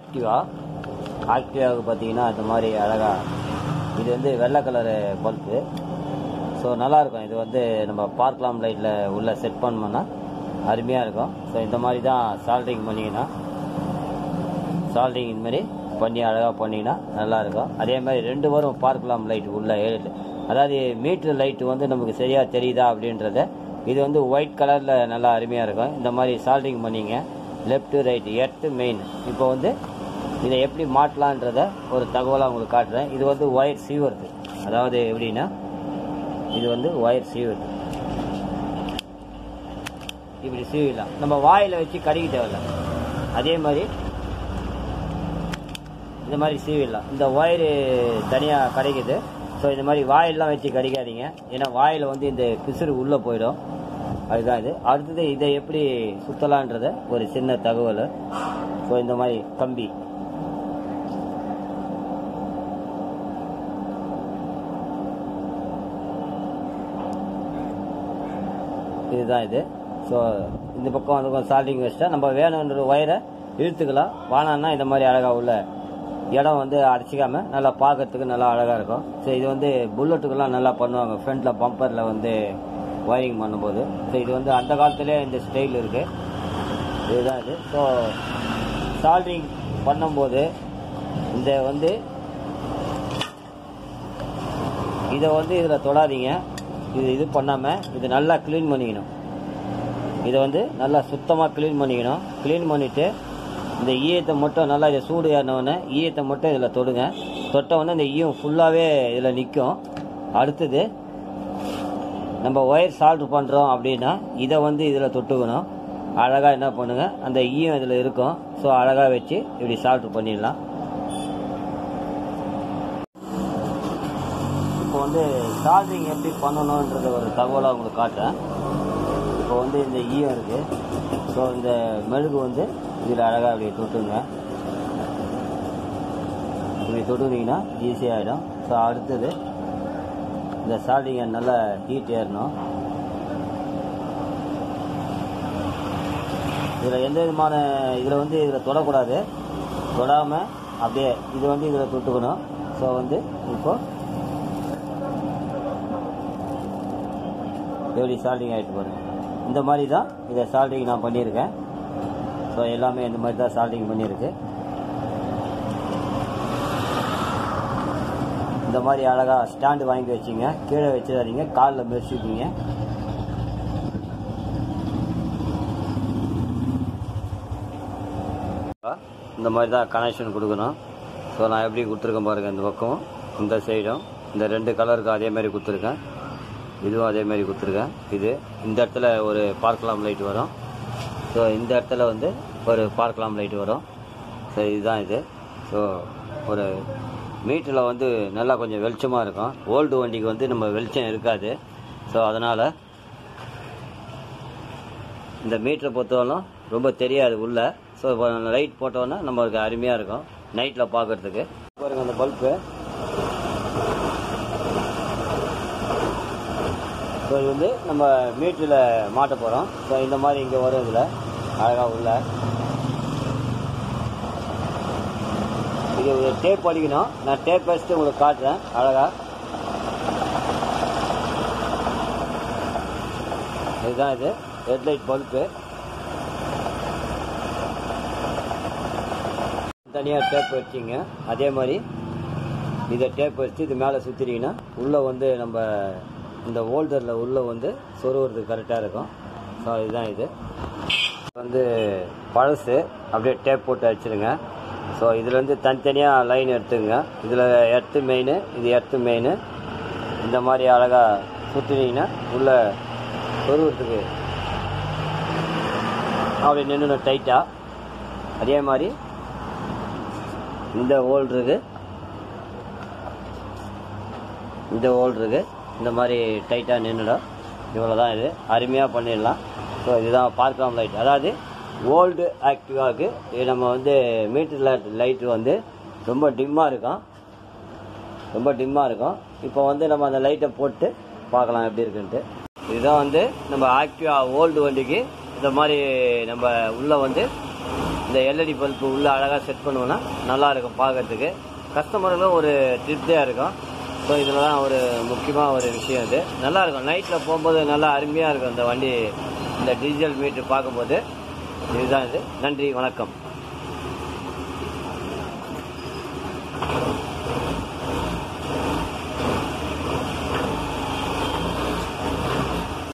ஆக்டிவா ஆக்டிவாவுக்கு பார்த்தீங்கன்னா இந்த மாதிரி அழகா இது வந்து வெள்ளை கலரு பல்பு ஸோ நல்லாயிருக்கும் இது வந்து நம்ம பார்க்கலாம் லைட்டில் உள்ள செட் பண்ணோம்னா அருமையாக இருக்கும் ஸோ இந்த மாதிரி தான் சால்ட்ரிங் பண்ணிங்கன்னா சால்ட்ரிங் இந்த மாதிரி பண்ணி அழகாக பண்ணிங்கன்னா நல்லாயிருக்கும் அதே மாதிரி ரெண்டு வரும் பார்க்கலாம் லைட் உள்ள ஏழு அதாவது மீட்டர் லைட் வந்து நமக்கு சரியாக தெரியுதா அப்படின்றத இது வந்து ஒயிட் கலரில் நல்லா அருமையாக இருக்கும் இந்த மாதிரி சால்ட்ரிங் பண்ணிங்க லெஃப்ட் ரைட் எர்த்து மெயின் இப்போ வந்து இதை எப்படி மாட்டலான்றத ஒரு தகவலாக உங்களுக்கு காட்டுறேன் இது வந்து ஒயர் சீவருது அதாவது எப்படின்னா இது வந்து ஒயர் சீவுது இப்படி சீவிடலாம் நம்ம வாயில் வச்சு கடிக்க தேவையில்ல அதே மாதிரி இந்த மாதிரி சீவிடலாம் இந்த ஒயரு தனியாக கிடைக்குது ஸோ இந்த மாதிரி வாயிலெலாம் வச்சு கடிக்காதீங்க ஏன்னா வாயில் வந்து இந்த பிசுறு உள்ளே போயிடும் அதுதான் இது அடுத்தது இதை எப்படி சுத்தலான்றத ஒரு சின்ன தகவல் ஸோ இந்த மாதிரி கம்பி இதுதான் இது ஸோ இந்த பக்கம் அந்த பக்கம் சால்டிங் வச்சுட்டா நம்ம வேணுன்ற ஒயரை இழுத்துக்கலாம் வானான்னா இந்த மாதிரி அழகாக உள்ள இடம் வந்து அடைச்சிக்காம நல்லா பார்க்கறதுக்கு நல்லா அழகாக இருக்கும் ஸோ இது வந்து புல்லட்டுக்கெல்லாம் நல்லா பண்ணுவாங்க ஃப்ரண்ட்டில் பம்பரில் வந்து ஒயரிங் பண்ணும்போது ஸோ இது வந்து அந்த காலத்திலே இந்த ஸ்டைல் இருக்குது இதுதான் இது ஸோ சால்ட்ரிங் பண்ணும்போது இந்த வந்து இதை வந்து இதில் தொடாதீங்க இது இது பண்ணாமல் இது நல்லா க்ளீன் பண்ணிக்கணும் இதை வந்து நல்லா சுத்தமாக க்ளீன் பண்ணிக்கணும் க்ளீன் பண்ணிவிட்டு இந்த ஈயத்தை மட்டும் நல்லா இதை சூடு ஏறினவுடனே ஈயத்தை மட்டும் இதில் தொடுங்க தொட்ட உடனே இந்த ஈயம் ஃபுல்லாகவே இதில் நிற்கும் அடுத்தது நம்ம ஒயர் சால்ட் பண்ணுறோம் அப்படின்னா இதை வந்து இதில் தொட்டுக்கணும் அழகாக என்ன பண்ணுங்கள் அந்த ஈயம் இதில் இருக்கும் ஸோ அழகாக வச்சு இப்படி சால்ட் பண்ணிடலாம் இப்போ வந்து சார்ஜிங் எப்படி பண்ணணுன்றது ஒரு தகவலாக உங்களுக்கு காட்டுறேன் இப்போ வந்து இந்த ஈயம் இருக்குது ஸோ இந்த மெழுகு வந்து இதில் அழகாக அப்படி தொட்டுங்க இப்படி தொட்டுனீங்கன்னா ஈஸியாக ஆகிடும் ஸோ அடுத்தது இந்த சால்டிங்கை நல்லா ஹீட் ஏறணும் இதில் எந்த விதமான இதில் வந்து இதில் தொடக்கூடாது தொடாமல் அப்படியே இது வந்து இதில் தொட்டுக்கணும் ஸோ வந்து இப்போ எப்படி சால்டிங் ஆகிட்டு பாருங்க இந்த மாதிரி தான் இதை சால்டிங் நான் பண்ணியிருக்கேன் ஸோ எல்லாமே இந்த மாதிரி தான் சால்டிங் பண்ணியிருக்கு இந்த மாதிரி அழகாக ஸ்டாண்டு வாங்கி வச்சிங்க கீழே வச்சிடாதீங்க காலில் மெரிச்சிக்கிங்க இந்த மாதிரி தான் கனெக்ஷன் கொடுக்கணும் ஸோ நான் எப்படி கொடுத்துருக்கேன் பாருங்கள் இந்த பக்கம் இந்த சைடும் இந்த ரெண்டு கலருக்கு அதே மாதிரி கொடுத்துருக்கேன் இதுவும் அதே மாதிரி கொடுத்துருக்கேன் இது இந்த இடத்துல ஒரு பார்க்கலாம் லைட் வரும் ஸோ இந்த இடத்துல வந்து ஒரு பார்க்கலாம் லைட் வரும் ஸோ இதுதான் இது ஸோ ஒரு மீட்டரில் வந்து நல்லா கொஞ்சம் வெளிச்சமாக இருக்கும் ஓல்டு வண்டிக்கு வந்து நம்ம வெளிச்சம் இருக்காது ஸோ அதனால் இந்த மீட்டரை பொறுத்தவரைக்கும் ரொம்ப தெரியாது உள்ள ஸோ இப்போ லைட் போட்டோன்னா நம்மளுக்கு அருமையாக இருக்கும் நைட்டில் பார்க்கறதுக்கு பாருங்க அந்த பல்பு ஸோ இது வந்து நம்ம மீட்டரில் மாட்ட போகிறோம் ஸோ இந்த மாதிரி இங்கே வரும் இதில் அழகாக உள்ள இது ஒரு டேப் அடிக்கணும் நான் டேப் வச்சுட்டு உங்களுக்கு காட்டுறேன் அழகாக இதுதான் இது ஹெட்லைட் பல்பு தனியாக டேப் வச்சிங்க அதே மாதிரி இதை டேப் வச்சு இது மேலே சுற்றிட்டீங்கன்னா உள்ளே வந்து நம்ம இந்த ஹோல்டரில் உள்ளே வந்து சொருவுறதுக்கு கரெக்டாக இருக்கும் ஸோ இதுதான் இது வந்து பழசு அப்படியே டேப் போட்டு அடிச்சிடுங்க ஸோ இதுலேருந்து தனித்தனியாக லைன் எடுத்துங்க இதில் எர்த்து மெயின் இது எர்த்து மெயின் இந்த மாதிரி அழகாக சுற்றினீங்கன்னா உள்ளே சொருவுறதுக்கு அப்படி நின்று டைட்டாக அதே மாதிரி இந்த ஹோல் இருக்கு இந்த ஹோல் இருக்கு இந்த மாதிரி டைட்டாக நின்றுடும் இவ்வளோ தான் இது அருமையாக பண்ணிடலாம் ஸோ இதுதான் பார்க்கலாம் லைட் அதாவது ஓல்டு ஆக்டிவாவுக்கு இது நம்ம வந்து மீட்டர் லைட்டு வந்து ரொம்ப டிம்மாக இருக்கும் ரொம்ப டிம்மாக இருக்கும் இப்போ வந்து நம்ம அந்த லைட்டை போட்டு பார்க்கலாம் எப்படி இருக்குன்ட்டு இதுதான் வந்து நம்ம ஆக்டிவா ஓல்டு வண்டிக்கு இந்த மாதிரி நம்ம உள்ளே வந்து இந்த எல்இடி பல்பு உள்ள அழகாக செட் பண்ணுவோன்னா நல்லா இருக்கும் பார்க்கறதுக்கு கஸ்டமருக்கும் ஒரு திருப்தியாக இருக்கும் ஸோ இதில் தான் ஒரு முக்கியமாக ஒரு விஷயம் இது நல்லா இருக்கும் நைட்டில் போகும்போது நல்லா அருமையாக இருக்கும் இந்த வண்டி இந்த டிஜிட்டல் மீட்ரு பார்க்கும்போது இதுதான் இது நன்றி வணக்கம்